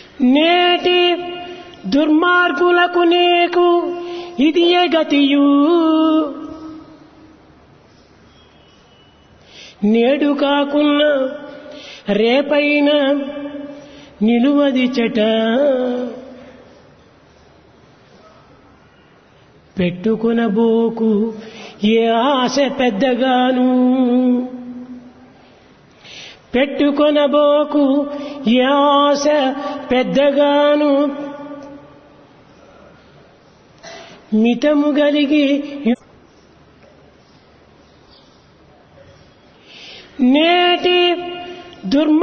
నేటి దుర్మార్గులకు నీకు ఇది ఏ గతియు నేడు కాకున్నా రేపైన నిలువది చెట పెట్టుకునబోకు ఏ ఆశ పెద్దగాను పెట్టుకొనబోకు ఏ ఆశ పెద్దగాను మితము గలిగి నేటి దుర్మ